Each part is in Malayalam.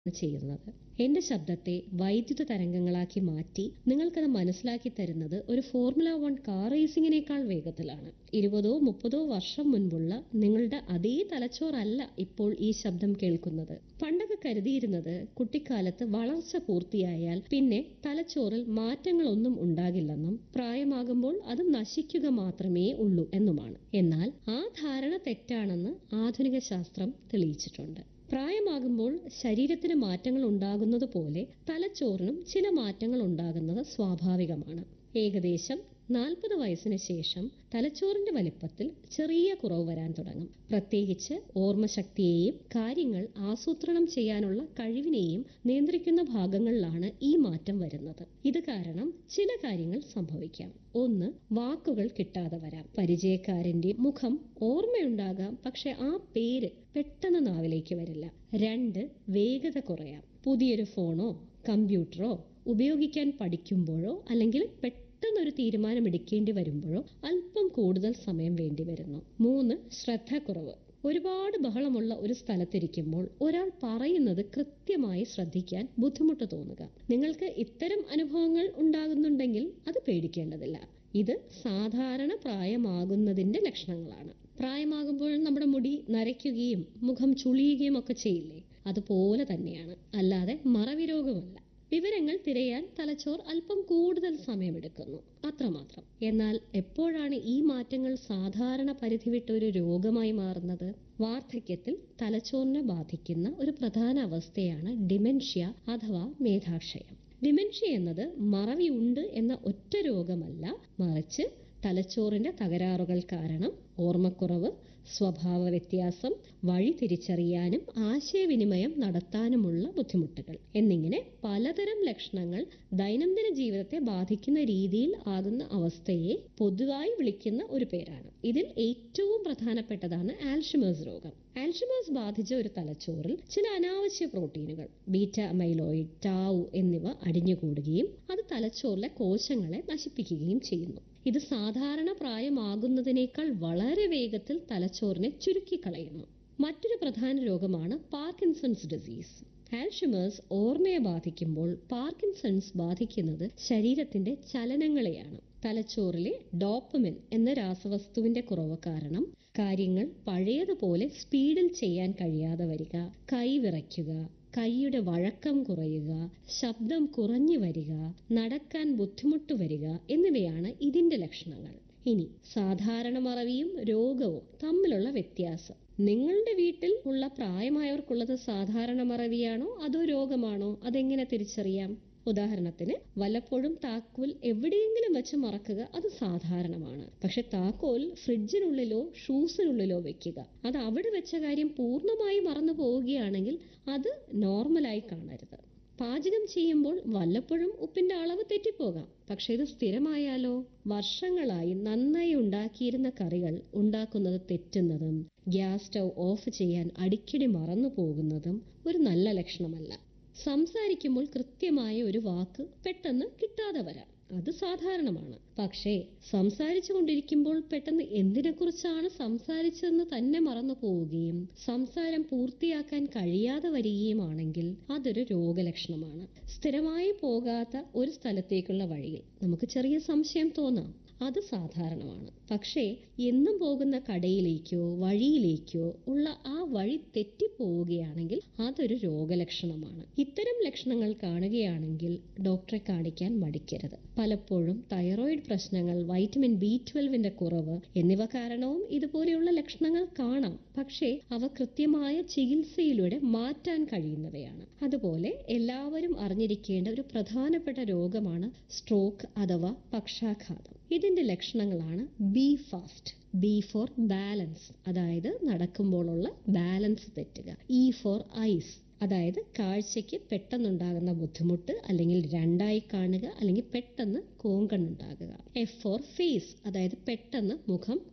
ചെയ്യുന്നത് എന്റെ ശബ്ദത്തെ വൈദ്യുത തരംഗങ്ങളാക്കി മാറ്റി നിങ്ങൾക്കത് മനസ്സിലാക്കി തരുന്നത് ഒരു ഫോർമുല വൺ കാർ റേസിംഗിനേക്കാൾ വേഗത്തിലാണ് ഇരുപതോ മുപ്പതോ വർഷം മുൻപുള്ള നിങ്ങളുടെ അതേ തലച്ചോറല്ല ഇപ്പോൾ ഈ ശബ്ദം കേൾക്കുന്നത് പണ്ടൊക്കെ കരുതിയിരുന്നത് കുട്ടിക്കാലത്ത് വളർച്ച പൂർത്തിയായാൽ പിന്നെ തലച്ചോറിൽ മാറ്റങ്ങളൊന്നും ഉണ്ടാകില്ലെന്നും പ്രായമാകുമ്പോൾ അത് നശിക്കുക മാത്രമേ ഉള്ളൂ എന്നുമാണ് എന്നാൽ ആ ധാരണ തെറ്റാണെന്ന് ആധുനിക ശാസ്ത്രം തെളിയിച്ചിട്ടുണ്ട് പ്രായമാകുമ്പോൾ ശരീരത്തിന് മാറ്റങ്ങൾ ഉണ്ടാകുന്നത് പോലെ തലച്ചോറിനും ചില മാറ്റങ്ങൾ ഉണ്ടാകുന്നത് സ്വാഭാവികമാണ് ഏകദേശം നാൽപ്പത് വയസ്സിന് ശേഷം തലച്ചോറിന്റെ വലിപ്പത്തിൽ ചെറിയ കുറവ് വരാൻ തുടങ്ങും പ്രത്യേകിച്ച് ഓർമ്മശക്തിയെയും കാര്യങ്ങൾ ആസൂത്രണം ചെയ്യാനുള്ള കഴിവിനെയും നിയന്ത്രിക്കുന്ന ഭാഗങ്ങളിലാണ് ഈ മാറ്റം വരുന്നത് ഇത് കാരണം ചില കാര്യങ്ങൾ സംഭവിക്കാം ഒന്ന് വാക്കുകൾ കിട്ടാതെ വരാം പരിചയക്കാരന്റെ മുഖം ഓർമ്മയുണ്ടാകാം പക്ഷെ ആ പേര് പെട്ടെന്ന് നാവിലേക്ക് വരില്ല രണ്ട് വേഗത കുറയാം പുതിയൊരു ഫോണോ കമ്പ്യൂട്ടറോ ഉപയോഗിക്കാൻ പഠിക്കുമ്പോഴോ അല്ലെങ്കിൽ പെട്ടെന്നൊരു തീരുമാനം എടുക്കേണ്ടി വരുമ്പോഴോ അല്പം കൂടുതൽ സമയം വേണ്ടി വരുന്നു മൂന്ന് ശ്രദ്ധക്കുറവ് ഒരുപാട് ബഹളമുള്ള ഒരു സ്ഥലത്തിരിക്കുമ്പോൾ ഒരാൾ പറയുന്നത് കൃത്യമായി ശ്രദ്ധിക്കാൻ ബുദ്ധിമുട്ട് തോന്നുക നിങ്ങൾക്ക് ഇത്തരം അനുഭവങ്ങൾ ഉണ്ടാകുന്നുണ്ടെങ്കിൽ അത് പേടിക്കേണ്ടതില്ല ഇത് സാധാരണ പ്രായമാകുന്നതിന്റെ ലക്ഷണങ്ങളാണ് പ്രായമാകുമ്പോൾ നമ്മുടെ മുടി നരയ്ക്കുകയും മുഖം ചുളിയുകയും ഒക്കെ ചെയ്യില്ലേ അതുപോലെ തന്നെയാണ് അല്ലാതെ മറവി രോഗമല്ല വിവരങ്ങൾ തിരയാൻ തലച്ചോർ അല്പം കൂടുതൽ സമയമെടുക്കുന്നു അത്രമാത്രം എന്നാൽ എപ്പോഴാണ് ഈ മാറ്റങ്ങൾ സാധാരണ പരിധി വിട്ട ഒരു രോഗമായി മാറുന്നത് വാർദ്ധക്യത്തിൽ തലച്ചോറിനെ ബാധിക്കുന്ന ഒരു പ്രധാന അവസ്ഥയാണ് ഡിമെൻഷ്യ അഥവാ മേധാക്ഷയം ഡിമെൻഷ്യ എന്നത് മറവിയുണ്ട് എന്ന ഒറ്റ രോഗമല്ല മറിച്ച് തലച്ചോറിന്റെ തകരാറുകൾ കാരണം ഓർമ്മക്കുറവ് സ്വഭാവ വ്യത്യാസം വഴി തിരിച്ചറിയാനും ആശയവിനിമയം നടത്താനുമുള്ള ബുദ്ധിമുട്ടുകൾ എന്നിങ്ങനെ പലതരം ലക്ഷണങ്ങൾ ദൈനംദിന ജീവിതത്തെ ബാധിക്കുന്ന രീതിയിൽ ആകുന്ന അവസ്ഥയെ പൊതുവായി വിളിക്കുന്ന ഒരു പേരാണ് ഇതിൽ ഏറ്റവും പ്രധാനപ്പെട്ടതാണ് ആൽഷിമേഴ്സ് രോഗം ആൽഷിമേഴ്സ് ബാധിച്ച ഒരു തലച്ചോറിൽ ചില അനാവശ്യ പ്രോട്ടീനുകൾ ബീറ്റ അമൈലോയിഡ് ടാവു എന്നിവ അടിഞ്ഞുകൂടുകയും അത് തലച്ചോറിലെ കോശങ്ങളെ നശിപ്പിക്കുകയും ചെയ്യുന്നു ഇത് സാധാരണ പ്രായമാകുന്നതിനേക്കാൾ വളരെ വേഗത്തിൽ തലച്ചോറിനെ ചുരുക്കിക്കളയുന്നു മറ്റൊരു പ്രധാന രോഗമാണ് പാർക്കിൻസൺസ് ഡിസീസ് ആൽഷിമേഴ്സ് ഓർമ്മയെ ബാധിക്കുമ്പോൾ പാർക്കിൻസൺസ് ബാധിക്കുന്നത് ശരീരത്തിന്റെ ചലനങ്ങളെയാണ് തലച്ചോറിലെ ഡോപ്പമിൻ എന്ന രാസവസ്തുവിന്റെ കുറവ് കാരണം കാര്യങ്ങൾ പഴയതുപോലെ സ്പീഡിൽ ചെയ്യാൻ കഴിയാതെ വരിക കൈ വിറയ്ക്കുക കൈയുടെ വഴക്കം കുറയുക ശബ്ദം കുറഞ്ഞു വരിക നടക്കാൻ ബുദ്ധിമുട്ട് വരിക എന്നിവയാണ് ഇതിന്റെ ലക്ഷണങ്ങൾ ഇനി സാധാരണ മറവിയും രോഗവും തമ്മിലുള്ള വ്യത്യാസം നിങ്ങളുടെ വീട്ടിൽ ഉള്ള പ്രായമായവർക്കുള്ളത് സാധാരണ മറവിയാണോ അതോ രോഗമാണോ അതെങ്ങനെ തിരിച്ചറിയാം ഉദാഹരണത്തിന് വല്ലപ്പോഴും താക്കോൽ എവിടെയെങ്കിലും വെച്ച് മറക്കുക അത് സാധാരണമാണ് പക്ഷെ താക്കോൽ ഫ്രിഡ്ജിനുള്ളിലോ ഷൂസിനുള്ളിലോ വെക്കുക അത് അവിടെ വെച്ച കാര്യം പൂർണ്ണമായി മറന്നു പോവുകയാണെങ്കിൽ അത് നോർമലായി കാണരുത് പാചകം ചെയ്യുമ്പോൾ വല്ലപ്പോഴും ഉപ്പിന്റെ അളവ് തെറ്റിപ്പോകാം പക്ഷെ ഇത് സ്ഥിരമായാലോ വർഷങ്ങളായി നന്നായി ഉണ്ടാക്കിയിരുന്ന കറികൾ ഉണ്ടാക്കുന്നത് തെറ്റുന്നതും ഗ്യാസ് സ്റ്റൗ ഓഫ് ചെയ്യാൻ അടിക്കടി മറന്നു പോകുന്നതും ഒരു നല്ല ലക്ഷണമല്ല സംസാരിക്കുമ്പോൾ കൃത്യമായ ഒരു വാക്ക് പെട്ടെന്ന് കിട്ടാതെ വരാം അത് സാധാരണമാണ് പക്ഷേ സംസാരിച്ചു കൊണ്ടിരിക്കുമ്പോൾ പെട്ടെന്ന് എന്തിനെക്കുറിച്ചാണ് സംസാരിച്ചതെന്ന് തന്നെ മറന്നു പോവുകയും സംസാരം പൂർത്തിയാക്കാൻ കഴിയാതെ വരികയുമാണെങ്കിൽ അതൊരു രോഗലക്ഷണമാണ് സ്ഥിരമായി പോകാത്ത ഒരു സ്ഥലത്തേക്കുള്ള വഴിയിൽ നമുക്ക് ചെറിയ സംശയം തോന്നാം അത് സാധാരണമാണ് പക്ഷേ എന്നും പോകുന്ന കടയിലേക്കോ വഴിയിലേക്കോ ഉള്ള ആ വഴി തെറ്റിപ്പോവുകയാണെങ്കിൽ അതൊരു രോഗലക്ഷണമാണ് ഇത്തരം ലക്ഷണങ്ങൾ കാണുകയാണെങ്കിൽ ഡോക്ടറെ കാണിക്കാൻ മടിക്കരുത് പലപ്പോഴും തൈറോയിഡ് പ്രശ്നങ്ങൾ വൈറ്റമിൻ ബി ട്വൽവിന്റെ കുറവ് എന്നിവ കാരണവും ഇതുപോലെയുള്ള ലക്ഷണങ്ങൾ കാണാം പക്ഷേ അവ കൃത്യമായ ചികിത്സയിലൂടെ മാറ്റാൻ കഴിയുന്നവയാണ് അതുപോലെ എല്ലാവരും അറിഞ്ഞിരിക്കേണ്ട ഒരു പ്രധാനപ്പെട്ട രോഗമാണ് സ്ട്രോക്ക് അഥവാ പക്ഷാഘാതം ഇതിന്റെ ലക്ഷണങ്ങളാണ് B fast B for balance അതായത് നടക്കുമ്പോഴുള്ള ബാലൻസ് തെറ്റുക ഇ ഫോർ ഐസ് അതായത് കാഴ്ചയ്ക്ക് പെട്ടെന്നുണ്ടാകുന്ന ബുദ്ധിമുട്ട് അല്ലെങ്കിൽ രണ്ടായി കാണുക അല്ലെങ്കിൽ പെട്ടെന്ന് കോങ്കണ്ണുണ്ടാകുക എഫ് ഫോർ ഫേസ് അതായത് പെട്ടെന്ന് മുഖം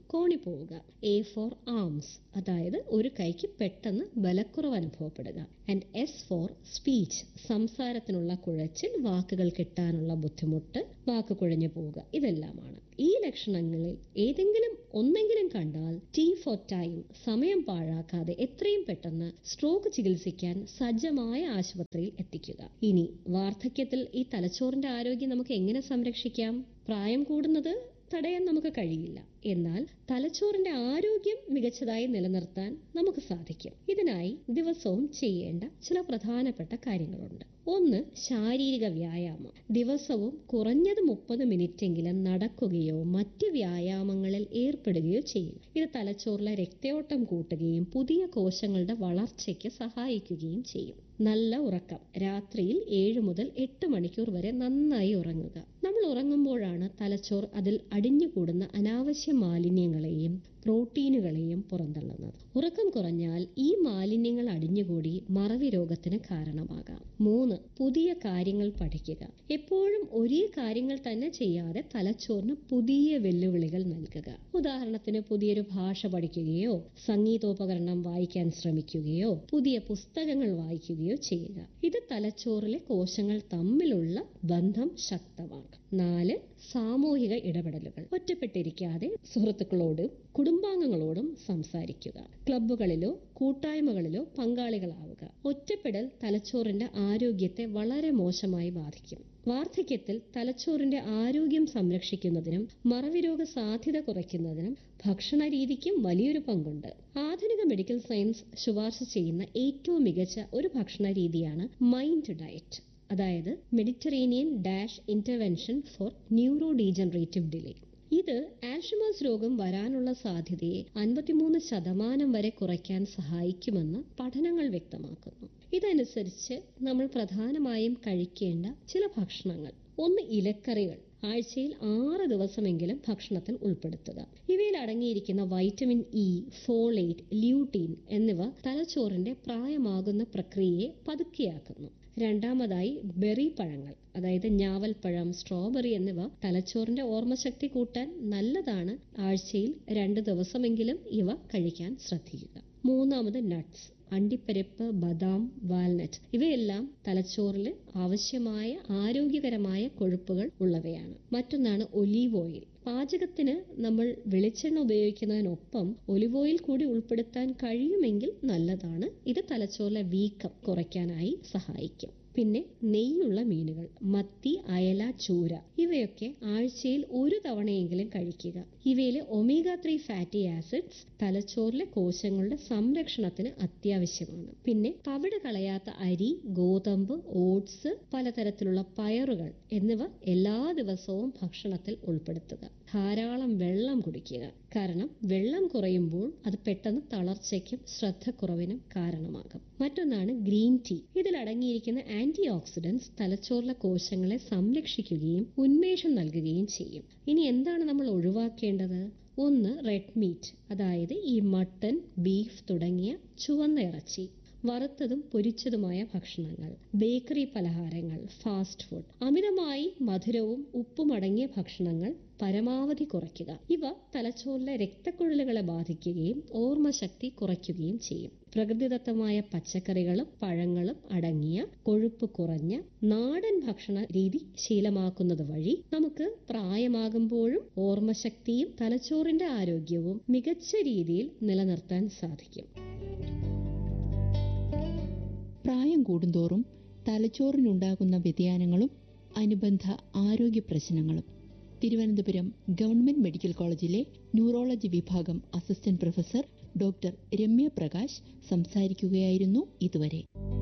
കോണിപ്പോവുക എ ഫോർ ആംസ് അതായത് ഒരു കൈക്ക് പെട്ടെന്ന് ബലക്കുറവ് അനുഭവപ്പെടുക ആൻഡ് എസ് ഫോർ സ്പീച്ച് സംസാരത്തിനുള്ള കുഴച്ചിൽ വാക്കുകൾ കിട്ടാനുള്ള ബുദ്ധിമുട്ട് വാക്ക് കുഴഞ്ഞു പോവുക ഇതെല്ലാമാണ് ഈ ലക്ഷണങ്ങളിൽ ഏതെങ്കിലും ഒന്നെങ്കിലും കണ്ടാൽ ടി ഫോർ ടൈം സമയം പാഴാക്കാതെ എത്രയും പെട്ടെന്ന് സ്ട്രോക്ക് ചികിത്സിക്കാൻ സജ്ജമായ ആശുപത്രിയിൽ എത്തിക്കുക ഇനി വാർദ്ധക്യത്തിൽ ഈ തലച്ചോറിന്റെ ആരോഗ്യം നമുക്ക് എങ്ങനെ സംരക്ഷിക്കാം പ്രായം കൂടുന്നത് തടയാൻ നമുക്ക് കഴിയില്ല എന്നാൽ തലച്ചോറിന്റെ ആരോഗ്യം മികച്ചതായി നിലനിർത്താൻ നമുക്ക് സാധിക്കും ഇതിനായി ദിവസവും ചെയ്യേണ്ട ചില പ്രധാനപ്പെട്ട കാര്യങ്ങളുണ്ട് ഒന്ന് ശാരീരിക വ്യായാമം ദിവസവും കുറഞ്ഞത് മുപ്പത് മിനിറ്റെങ്കിലും നടക്കുകയോ മറ്റ് വ്യായാമങ്ങളിൽ ഏർപ്പെടുകയോ ചെയ്യും ഇത് തലച്ചോറിലെ രക്തയോട്ടം കൂട്ടുകയും പുതിയ കോശങ്ങളുടെ വളർച്ചയ്ക്ക് സഹായിക്കുകയും ചെയ്യും നല്ല ഉറക്കം രാത്രിയിൽ ഏഴ് മുതൽ എട്ട് മണിക്കൂർ വരെ നന്നായി ഉറങ്ങുക നമ്മൾ ഉറങ്ങുമ്പോഴാണ് തലച്ചോർ അതിൽ അടിഞ്ഞുകൂടുന്ന അനാവശ്യ മാലിന്യങ്ങളെയും പ്രോട്ടീനുകളെയും പുറന്തള്ളുന്നത് ഉറക്കം കുറഞ്ഞാൽ ഈ മാലിന്യങ്ങൾ അടിഞ്ഞുകൂടി മറവി രോഗത്തിന് കാരണമാകാം മൂന്ന് പുതിയ കാര്യങ്ങൾ പഠിക്കുക എപ്പോഴും ഒരേ കാര്യങ്ങൾ തന്നെ ചെയ്യാതെ തലച്ചോറിന് പുതിയ വെല്ലുവിളികൾ നൽകുക ഉദാഹരണത്തിന് പുതിയൊരു ഭാഷ പഠിക്കുകയോ സംഗീതോപകരണം വായിക്കാൻ ശ്രമിക്കുകയോ പുതിയ പുസ്തകങ്ങൾ വായിക്കുകയോ ചെയ്യുക ഇത് തലച്ചോറിലെ കോശങ്ങൾ തമ്മിലുള്ള ബന്ധം ശക്തമാക്കും നാല് സാമൂഹിക ഇടപെടലുകൾ ഒറ്റപ്പെട്ടിരിക്കാതെ സുഹൃത്തുക്കളോടും കുടുംബാംഗങ്ങളോടും സംസാരിക്കുക ക്ലബ്ബുകളിലോ കൂട്ടായ്മകളിലോ പങ്കാളികളാവുക ഒറ്റപ്പെടൽ തലച്ചോറിന്റെ ആരോഗ്യത്തെ വളരെ മോശമായി ബാധിക്കും വാർദ്ധക്യത്തിൽ തലച്ചോറിന്റെ ആരോഗ്യം സംരക്ഷിക്കുന്നതിനും മറവിരോഗ സാധ്യത കുറയ്ക്കുന്നതിനും ഭക്ഷണ രീതിക്കും വലിയൊരു പങ്കുണ്ട് ആധുനിക മെഡിക്കൽ സയൻസ് ശുപാർശ ചെയ്യുന്ന ഏറ്റവും മികച്ച ഒരു ഭക്ഷണ രീതിയാണ് മൈൻഡ് ഡയറ്റ് അതായത് Mediterranean DASH intervention for neurodegenerative delay ഇത് ആൽഷിമേഴ്സ് രോഗം വരാനുള്ള സാധ്യതയെ അൻപത്തിമൂന്ന് ശതമാനം വരെ കുറയ്ക്കാൻ സഹായിക്കുമെന്ന് പഠനങ്ങൾ വ്യക്തമാക്കുന്നു ഇതനുസരിച്ച് നമ്മൾ പ്രധാനമായും കഴിക്കേണ്ട ചില ഭക്ഷണങ്ങൾ ഒന്ന് ഇലക്കറികൾ ആഴ്ചയിൽ ആറ് ദിവസമെങ്കിലും ഭക്ഷണത്തിൽ ഉൾപ്പെടുത്തുക ഇവയിൽ അടങ്ങിയിരിക്കുന്ന വൈറ്റമിൻ ഇ ഫോളേറ്റ് ല്യൂട്ടീൻ എന്നിവ തലച്ചോറിന്റെ പ്രായമാകുന്ന പ്രക്രിയയെ പതുക്കിയാക്കുന്നു രണ്ടാമതായി ബെറി പഴങ്ങൾ അതായത് ഞാവൽപ്പഴം സ്ട്രോബെറി എന്നിവ തലച്ചോറിന്റെ ഓർമ്മശക്തി കൂട്ടാൻ നല്ലതാണ് ആഴ്ചയിൽ രണ്ട് ദിവസമെങ്കിലും ഇവ കഴിക്കാൻ ശ്രദ്ധിക്കുക മൂന്നാമത് നട്ട്സ് അണ്ടിപ്പരിപ്പ് ബദാം വാൽനട്ട് ഇവയെല്ലാം തലച്ചോറിൽ ആവശ്യമായ ആരോഗ്യകരമായ കൊഴുപ്പുകൾ ഉള്ളവയാണ് മറ്റൊന്നാണ് ഒലീവ് ഓയിൽ പാചകത്തിന് നമ്മൾ വെളിച്ചെണ്ണ ഉപയോഗിക്കുന്നതിനൊപ്പം ഒലിവ് ഓയിൽ കൂടി ഉൾപ്പെടുത്താൻ കഴിയുമെങ്കിൽ നല്ലതാണ് ഇത് തലച്ചോറിലെ വീക്കം കുറയ്ക്കാനായി സഹായിക്കും പിന്നെ നെയ്യുള്ള മീനുകൾ മത്തി അയല ചൂര ഇവയൊക്കെ ആഴ്ചയിൽ ഒരു തവണയെങ്കിലും കഴിക്കുക ഇവയിലെ ഒമേഗ ത്രീ ഫാറ്റി ആസിഡ്സ് തലച്ചോറിലെ കോശങ്ങളുടെ സംരക്ഷണത്തിന് അത്യാവശ്യമാണ് പിന്നെ തവിട് കളയാത്ത അരി ഗോതമ്പ് ഓട്സ് പലതരത്തിലുള്ള പയറുകൾ എന്നിവ എല്ലാ ദിവസവും ഭക്ഷണത്തിൽ ഉൾപ്പെടുത്തുക ധാരാളം വെള്ളം കുടിക്കുക കാരണം വെള്ളം കുറയുമ്പോൾ അത് പെട്ടെന്ന് തളർച്ചയ്ക്കും ശ്രദ്ധക്കുറവിനും കാരണമാകും മറ്റൊന്നാണ് ഗ്രീൻ ടീ ഇതിൽ അടങ്ങിയിരിക്കുന്ന ആന്റി ഓക്സിഡൻസ് തലച്ചോറിലെ കോശങ്ങളെ സംരക്ഷിക്കുകയും ഉന്മേഷം നൽകുകയും ചെയ്യും ഇനി എന്താണ് നമ്മൾ ഒഴിവാക്കേണ്ടത് ഒന്ന് റെഡ് മീറ്റ് അതായത് ഈ മട്ടൺ ബീഫ് തുടങ്ങിയ ചുവന്ന ഇറച്ചി വറുത്തതും പൊരിച്ചതുമായ ഭക്ഷണങ്ങൾ ബേക്കറി പലഹാരങ്ങൾ ഫാസ്റ്റ് ഫുഡ് അമിതമായി മധുരവും ഉപ്പും അടങ്ങിയ ഭക്ഷണങ്ങൾ പരമാവധി കുറയ്ക്കുക ഇവ തലച്ചോറിലെ രക്തക്കുഴലുകളെ ബാധിക്കുകയും ഓർമ്മശക്തി കുറയ്ക്കുകയും ചെയ്യും പ്രകൃതിദത്തമായ പച്ചക്കറികളും പഴങ്ങളും അടങ്ങിയ കൊഴുപ്പ് കുറഞ്ഞ നാടൻ ഭക്ഷണ രീതി ശീലമാക്കുന്നത് വഴി നമുക്ക് പ്രായമാകുമ്പോഴും ഓർമ്മശക്തിയും തലച്ചോറിന്റെ ആരോഗ്യവും മികച്ച രീതിയിൽ നിലനിർത്താൻ സാധിക്കും പ്രായം കൂടുന്തോറും തലച്ചോറിനുണ്ടാകുന്ന വ്യതിയാനങ്ങളും അനുബന്ധ ആരോഗ്യ പ്രശ്നങ്ങളും തിരുവനന്തപുരം ഗവൺമെന്റ് മെഡിക്കൽ കോളേജിലെ ന്യൂറോളജി വിഭാഗം assistant professor doctor Ramya Prakash സംസാരിക്കുകയായിരുന്നു ഇതുവരെ